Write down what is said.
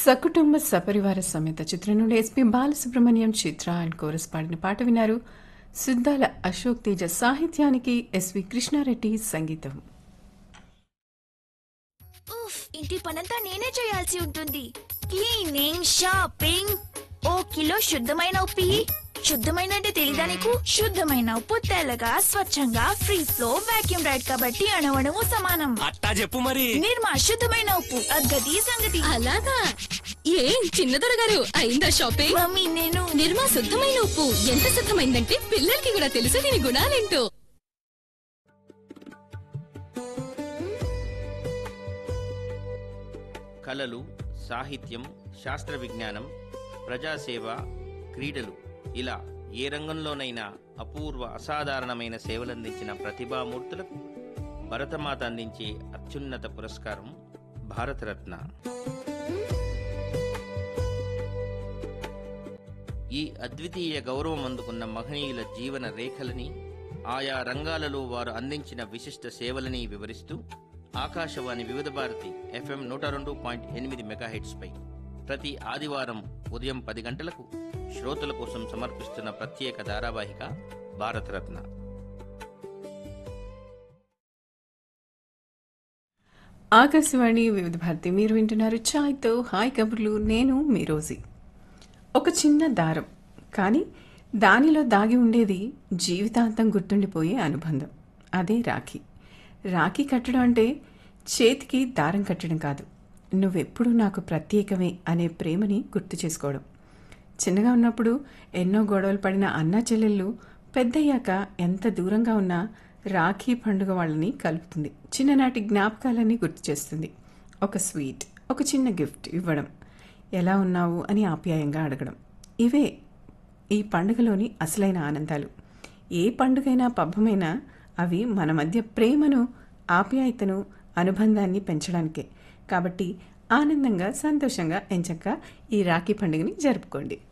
సకుటుంబ సపరివార సమేత చిత్రం నుండి SP Balasubrahmanyam Chitra and chorus పాడిన పాట విన్నారు సుద్దాల అశోక్ తేజ సాహిత్యానికి ఎస్వి కృష్ణారెడ్డి సంగీతం ఉఫ్ ఇంటి పనంతా నేనే చేయాల్సి ఉంటుంది క్లీనింగ్ షాపింగ్ ఓ కిలో శుద్ధమైన ఉప్పు ఇయ్యి. శుద్ధమైన అంటే తెలీదా నీకు శుద్ధమైన ఉప్పు తెల్లగా స్వచ్ఛంగా ఫ్రీ ఫ్లో వాక్యూమ్ రైడ్ కాబట్టి అణువణువు సమానం అట్టా చెప్పు మరి నిర్మా శుద్ధమైన ఉప్పు అగ్గది సంగతి అలాగా ఏం చిన్నదొర గారు అయిందా షాపింగ్ మమ్మీ నేను నిర్మా శుద్ధమైన ఉప్పు ఎంత శుద్ధమైందంటే పిల్లలకి కూడా తెలుసు దీని గుణాలేంటో కళలు సాహిత్యం శాస్త్ర విజ్ఞానం ప్రజాసేవ క్రీడలు ఇలా ఏ రంగంలోనైనా అపూర్వ అసాధారణమైన సేవలందించిన ప్రతిభామూర్తులకు భరతమాత అందించే అత్యున్నత పురస్కారం భారతరత్న ఈ అద్వితీయ గౌరవం అందుకున్న మహనీయుల జీవన రేఖలని ఆయా రంగాలలో వారు అందించిన విశిష్ట సేవలని వివరిస్తూ ఆకాశవాణి వివిధ భారతి ఎఫ్ఎం నూట రెండు పాయింట్ ఎనిమిది మెగాహెట్స్పై ప్రతి ఆదివారం ఉదయం పది గంటలకు శ్రోతల కోసం సమర్పిస్తున్న ప్రత్యేక ధారావాహిక భారతరత్న ఆకాశవాణి వివిధ భారతి మీరు వింటున్నారు ఛాయ్తో హాయ్ కబుర్లు నేను మీ రోజీ ఒక చిన్న దారం కానీ దానిలో దాగి ఉండేది జీవితాంతం గుర్తుండిపోయే అనుబంధం అదే రాఖీ రాఖీ కట్టడం అంటే చేతికి దారం కట్టడం కాదు నువ్వెప్పుడు నాకు ప్రత్యేకమే అనే ప్రేమని గుర్తు చేసుకోవడం చిన్నగా ఉన్నప్పుడు ఎన్నో గొడవలు పడిన అన్నా చెల్లెళ్ళు పెద్దయ్యాక ఎంత దూరంగా ఉన్నా రాఖీ పండుగ వాళ్ళని కలుపుతుంది చిన్ననాటి జ్ఞాపకాలన్నీ గుర్తు చేస్తుంది ఒక స్వీట్ ఒక చిన్న గిఫ్ట్ ఇవ్వడం ఎలా ఉన్నావు అని ఆప్యాయంగా అడగడం ఇవే ఈ పండుగలోని అసలైన ఆనందాలు ఏ పండుగైనా పబ్బమైనా అవి మన మధ్య ప్రేమను ఆప్యాయతను అనుబంధాన్ని పెంచడానికే కాబట్టి ఆనందంగా సంతోషంగా ఎంచక్క ఈ రాఖీ పండుగని జరుపుకోండి